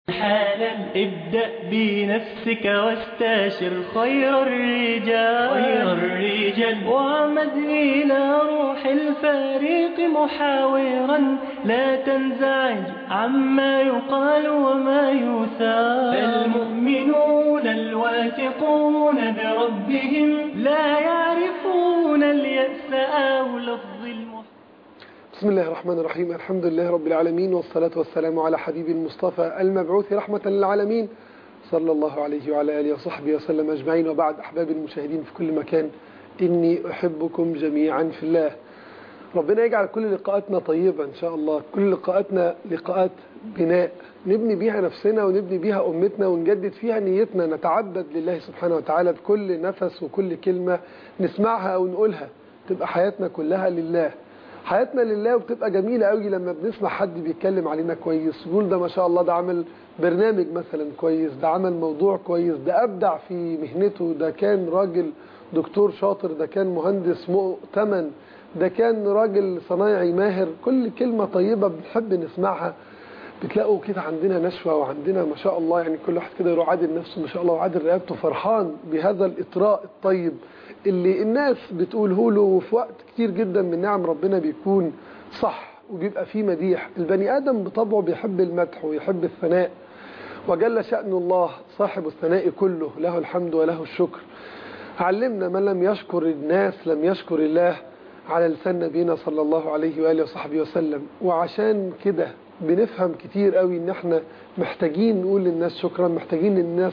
حالا ابدأ بنفسك واستاشر خير الرجال خير الرجال وعمد إلى روح الفريق محاورا لا تنزعج عما يقال وما يثار المؤمنون الواثقون بربهم لا يعرفون اليأس أو لفظ المحب بسم الله الرحمن الرحيم الحمد لله رب العالمين والصلاة والسلام على حبيب المصطفى المبعوث رحمة للعالمين صلى الله عليه وعلى آله وصحبه وسلم أجمعين وبعد أحباب المشاهدين في كل مكان إني أحبكم جميعا في الله ربنا يجعل كل لقاءاتنا طيبة إن شاء الله كل لقاءاتنا لقاءات بناء نبني بيها نفسنا ونبني بيها أمتنا ونجدد فيها نيتنا نتعبد لله سبحانه وتعالى بكل نفس وكل كلمة نسمعها أو نقولها تبقى حياتنا كلها لله حياتنا لله وبتبقى جميلة قوي لما بنسمع حد بيتكلم علينا كويس يقول ده ما شاء الله ده عمل برنامج مثلا كويس ده عمل موضوع كويس ده أبدع في مهنته ده كان راجل دكتور شاطر ده كان مهندس مؤتمن ده كان راجل صنايعي ماهر كل كلمة طيبة بنحب نسمعها بتلاقوا كده عندنا نشوة وعندنا ما شاء الله يعني كل واحد كده يروح عادل نفسه ما شاء الله وعادل رقبته فرحان بهذا الإطراء الطيب اللي الناس بتقوله له وفي وقت كتير جدا من نعم ربنا بيكون صح وبيبقى فيه مديح البني آدم بطبعه بيحب المدح ويحب الثناء وجل شأن الله صاحب الثناء كله له الحمد وله الشكر علمنا من لم يشكر الناس لم يشكر الله على لسان نبينا صلى الله عليه وآله وصحبه وسلم وعشان كده بنفهم كتير قوي ان احنا محتاجين نقول للناس شكرا محتاجين للناس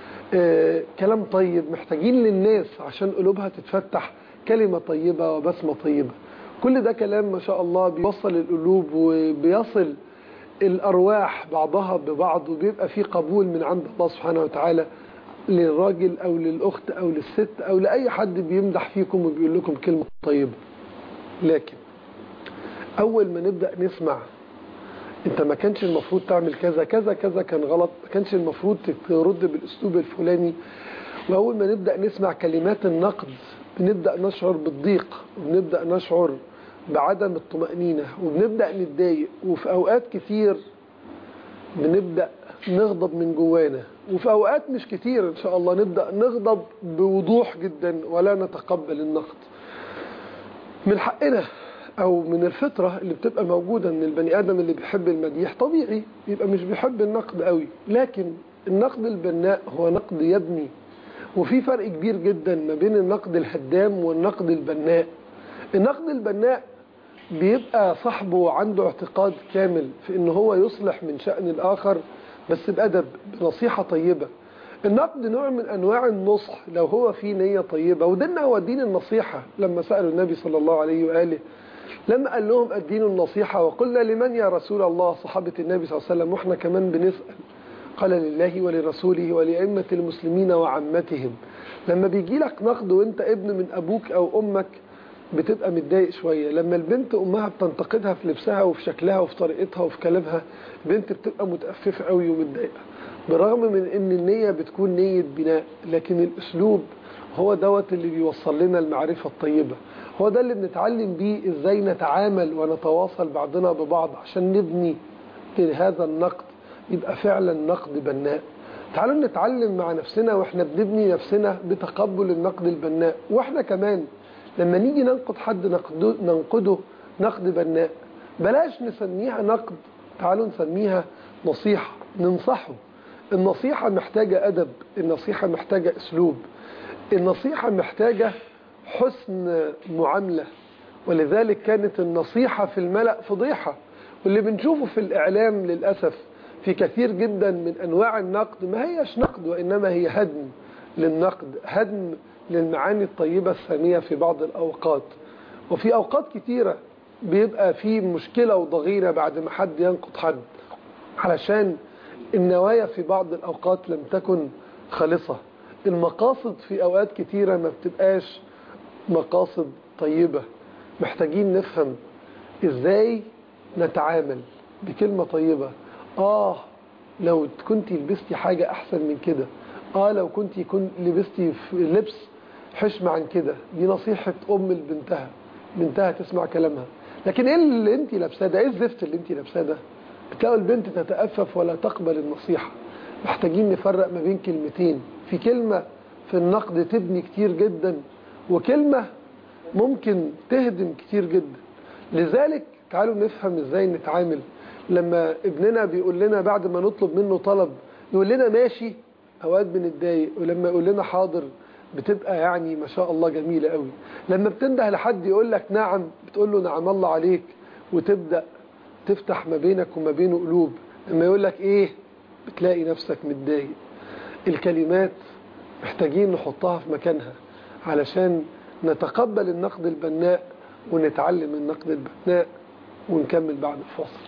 آه كلام طيب محتاجين للناس عشان قلوبها تتفتح كلمة طيبة وبسمة طيبة كل ده كلام ما شاء الله بيوصل القلوب وبيصل الأرواح بعضها ببعض وبيبقى فيه قبول من عند الله سبحانه وتعالى للراجل أو للأخت أو للست أو لأي حد بيمدح فيكم وبيقول لكم كلمة طيبة لكن أول ما نبدأ نسمع انت ما كانش المفروض تعمل كذا كذا كذا كان غلط ما كانش المفروض ترد بالاسلوب الفلاني واول ما نبدا نسمع كلمات النقد بنبدا نشعر بالضيق وبنبدا نشعر بعدم الطمانينه وبنبدا نتضايق وفي اوقات كتير بنبدا نغضب من جوانا وفي اوقات مش كتير ان شاء الله نبدا نغضب بوضوح جدا ولا نتقبل النقد من حقنا او من الفطرة اللي بتبقى موجودة ان البني ادم اللي بيحب المديح طبيعي يبقى مش بيحب النقد قوي لكن النقد البناء هو نقد يبني وفي فرق كبير جدا ما بين النقد الهدام والنقد البناء النقد البناء بيبقى صاحبه عنده اعتقاد كامل في ان هو يصلح من شأن الاخر بس بأدب بنصيحة طيبة النقد نوع من انواع النصح لو هو فيه نية طيبة وديننا هو دين النصيحة لما سألوا النبي صلى الله عليه وآله لما قال لهم الدين النصيحة وقلنا لمن يا رسول الله صحابة النبي صلى الله عليه وسلم واحنا كمان بنسأل قال لله ولرسوله ولأئمة المسلمين وعمتهم لما بيجي لك نقد وانت ابن من أبوك أو أمك بتبقى متضايق شوية لما البنت أمها بتنتقدها في لبسها وفي شكلها وفي طريقتها وفي كلامها البنت بتبقى متأففة قوي ومتضايقة بالرغم من ان النية بتكون نية بناء لكن الأسلوب هو دوت اللي بيوصل لنا المعرفة الطيبة هو ده اللي بنتعلم بيه ازاي نتعامل ونتواصل بعضنا ببعض عشان نبني هذا النقد يبقى فعلا نقد بناء تعالوا نتعلم مع نفسنا واحنا بنبني نفسنا بتقبل النقد البناء واحنا كمان لما نيجي ننقد حد نقده, ننقده نقد بناء بلاش نسميها نقد تعالوا نسميها نصيحة ننصحه النصيحة محتاجة أدب النصيحة محتاجة أسلوب النصيحة محتاجة حسن معاملة ولذلك كانت النصيحة في الملأ فضيحة واللي بنشوفه في الإعلام للأسف في كثير جدا من أنواع النقد ما هيش نقد وإنما هي هدم للنقد هدم للمعاني الطيبة السامية في بعض الأوقات وفي أوقات كتيرة بيبقى في مشكلة وضغينة بعد ما حد ينقد حد علشان النوايا في بعض الأوقات لم تكن خالصة المقاصد في أوقات كتيرة ما بتبقاش مقاصد طيبة محتاجين نفهم إزاي نتعامل بكلمة طيبة آه لو كنت لبستي حاجة أحسن من كده آه لو كنت يكون لبستي في لبس حشم عن كده دي نصيحة أم لبنتها بنتها تسمع كلامها لكن ايه اللي انت لابساه ده ايه الزفت اللي انت لابساه ده بتلاقوا البنت تتأفف ولا تقبل النصيحة محتاجين نفرق ما بين كلمتين في كلمة في النقد تبني كتير جدا وكلمة ممكن تهدم كتير جدا لذلك تعالوا نفهم ازاي نتعامل لما ابننا بيقول لنا بعد ما نطلب منه طلب يقول لنا ماشي اوقات بنتضايق ولما يقول لنا حاضر بتبقى يعني ما شاء الله جميلة قوي لما بتنده لحد يقول لك نعم بتقول له نعم الله عليك وتبدأ تفتح ما بينك وما بينه قلوب لما يقول لك ايه بتلاقي نفسك متضايق الكلمات محتاجين نحطها في مكانها علشان نتقبل النقد البناء ونتعلم النقد البناء ونكمل بعد الفصل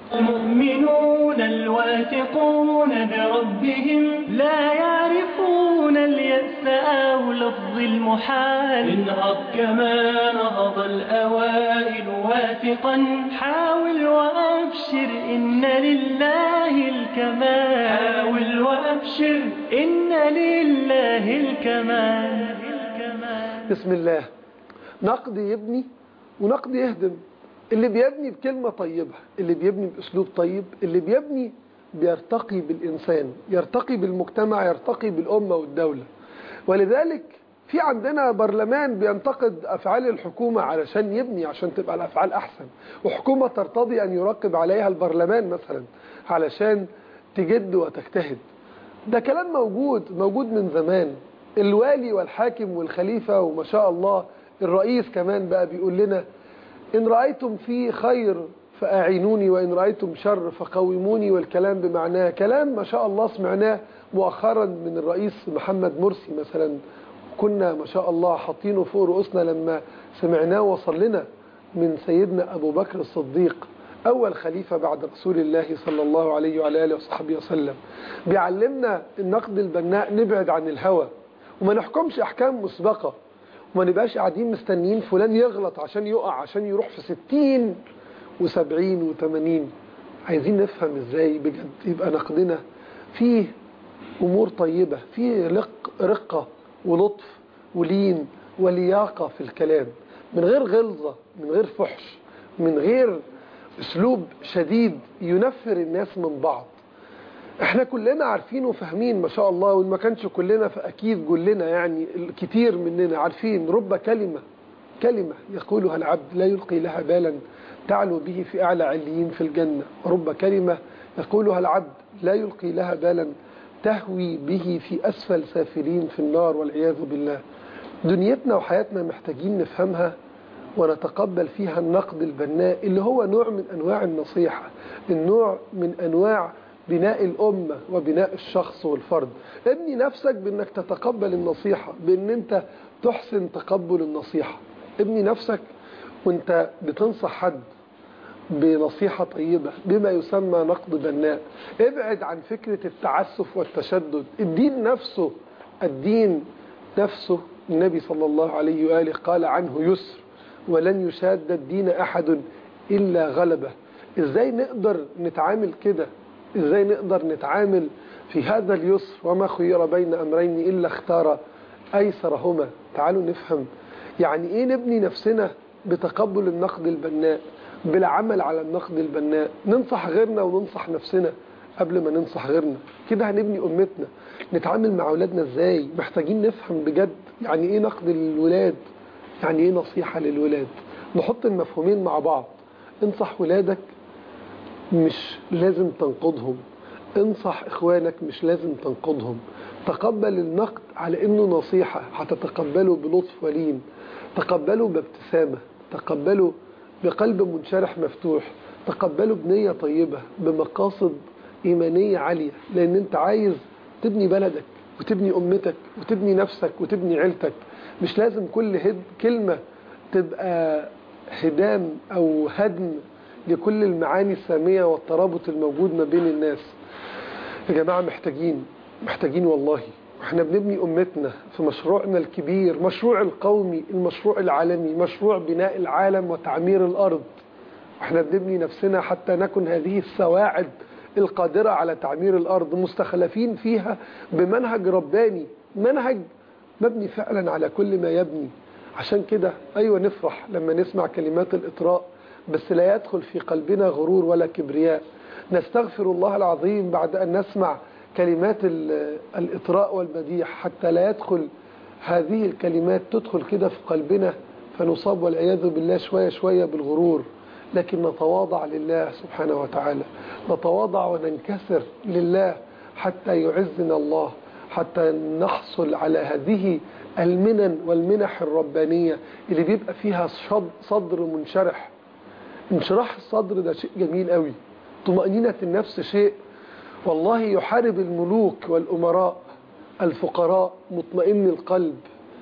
المؤمنون الواثقون بربهم لا يعرفون اليأس أو لفظ المحال انهض كما نهض الأوائل واثقا حاول وأبشر إن لله الكمال حاول وأبشر إن لله الكمال بسم الله نقد يبني ونقد يهدم اللي بيبني بكلمة طيبة اللي بيبني بأسلوب طيب اللي بيبني بيرتقي بالإنسان يرتقي بالمجتمع يرتقي بالأمة والدولة ولذلك في عندنا برلمان بينتقد أفعال الحكومة علشان يبني عشان تبقى الأفعال أحسن وحكومة ترتضي أن يراقب عليها البرلمان مثلا علشان تجد وتجتهد ده كلام موجود موجود من زمان الوالي والحاكم والخليفة وما شاء الله الرئيس كمان بقى بيقول لنا إن رأيتم في خير فأعينوني وإن رأيتم شر فقوموني والكلام بمعناه كلام ما شاء الله سمعناه مؤخرا من الرئيس محمد مرسي مثلا كنا ما شاء الله حاطينه فوق رؤوسنا لما سمعناه وصل لنا من سيدنا أبو بكر الصديق أول خليفة بعد رسول الله صلى الله عليه وعلى آله وصحبه وسلم بيعلمنا النقد البناء نبعد عن الهوى وما نحكمش أحكام مسبقة وما نبقاش قاعدين مستنيين فلان يغلط عشان يقع عشان يروح في ستين وسبعين وثمانين عايزين نفهم ازاي بجد يبقى نقدنا فيه امور طيبة فيه رق رقة ولطف ولين ولياقة في الكلام من غير غلظة من غير فحش من غير اسلوب شديد ينفر الناس من بعض احنا كلنا عارفين وفاهمين ما شاء الله وان ما كانش كلنا فاكيد كلنا يعني الكثير مننا عارفين رب كلمة كلمة يقولها العبد لا يلقي لها بالا تعلو به في اعلى عليين في الجنة رب كلمة يقولها العبد لا يلقي لها بالا تهوي به في اسفل سافلين في النار والعياذ بالله دنيتنا وحياتنا محتاجين نفهمها ونتقبل فيها النقد البناء اللي هو نوع من انواع النصيحة النوع من انواع بناء الأمة وبناء الشخص والفرد ابني نفسك بأنك تتقبل النصيحة بأن أنت تحسن تقبل النصيحة ابني نفسك وانت بتنصح حد بنصيحة طيبة بما يسمى نقد بناء ابعد عن فكرة التعسف والتشدد الدين نفسه الدين نفسه النبي صلى الله عليه وآله قال عنه يسر ولن يشاد الدين أحد إلا غلبه ازاي نقدر نتعامل كده ازاي نقدر نتعامل في هذا اليسر وما خير بين امرين الا اختار ايسرهما تعالوا نفهم يعني ايه نبني نفسنا بتقبل النقد البناء بالعمل على النقد البناء ننصح غيرنا وننصح نفسنا قبل ما ننصح غيرنا كده هنبني امتنا نتعامل مع اولادنا ازاي محتاجين نفهم بجد يعني ايه نقد للولاد يعني ايه نصيحة للولاد نحط المفهومين مع بعض انصح ولادك مش لازم تنقضهم انصح اخوانك مش لازم تنقضهم تقبل النقد على انه نصيحة هتتقبله بلطف ولين تقبله بابتسامة تقبله بقلب منشرح مفتوح تقبله بنية طيبة بمقاصد إيمانية عالية لأن أنت عايز تبني بلدك وتبني أمتك وتبني نفسك وتبني عيلتك مش لازم كل هد كلمة تبقى هدام أو هدم لكل المعاني السامية والترابط الموجود ما بين الناس يا جماعة محتاجين محتاجين والله احنا بنبني أمتنا في مشروعنا الكبير مشروع القومي المشروع العالمي مشروع بناء العالم وتعمير الأرض احنا بنبني نفسنا حتى نكن هذه السواعد القادرة على تعمير الأرض مستخلفين فيها بمنهج رباني منهج مبني فعلا على كل ما يبني عشان كده أيوة نفرح لما نسمع كلمات الإطراء بس لا يدخل في قلبنا غرور ولا كبرياء نستغفر الله العظيم بعد أن نسمع كلمات الإطراء والمديح حتى لا يدخل هذه الكلمات تدخل كده في قلبنا فنصاب والعياذ بالله شوية شوية بالغرور لكن نتواضع لله سبحانه وتعالى نتواضع وننكسر لله حتى يعزنا الله حتى نحصل على هذه المنن والمنح الربانية اللي بيبقى فيها صدر منشرح انشراح الصدر ده شيء جميل قوي طمأنينة النفس شيء والله يحارب الملوك والأمراء الفقراء مطمئن القلب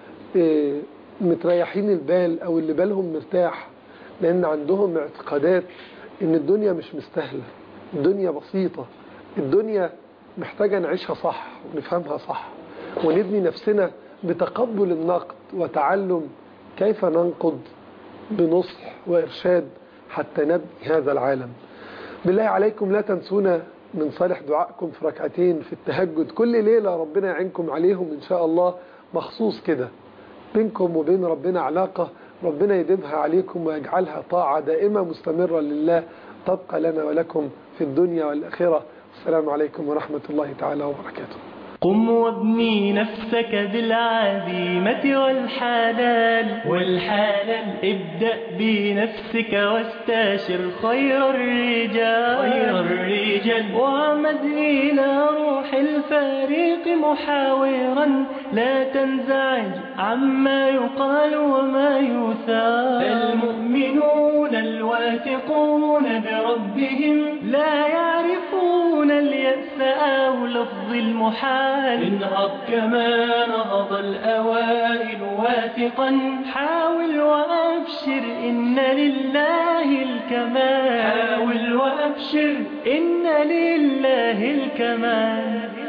متريحين البال أو اللي بالهم مرتاح لأن عندهم اعتقادات إن الدنيا مش مستاهلة الدنيا بسيطة الدنيا محتاجة نعيشها صح ونفهمها صح ونبني نفسنا بتقبل النقد وتعلم كيف ننقد بنصح وإرشاد حتى نبني هذا العالم بالله عليكم لا تنسونا من صالح دعائكم في ركعتين في التهجد كل ليلة ربنا يعينكم عليهم إن شاء الله مخصوص كده بينكم وبين ربنا علاقة ربنا يديمها عليكم ويجعلها طاعة دائمة مستمرة لله تبقى لنا ولكم في الدنيا والآخرة السلام عليكم ورحمة الله تعالى وبركاته قم وابني نفسك بالعزيمة والحلال والحلال ابدأ بنفسك واستاشر خير الرجال خير الرجال وعمد إلى روح الفريق محاورا لا تنزعج عما يقال وما يثار المؤمنون الواثقون بربهم لا يعرفون اليأس أو لفظ المحال انهض كما نهض الأوائل واثقا حاول وأبشر إن لله الكمال حاول وأبشر إن لله الكمال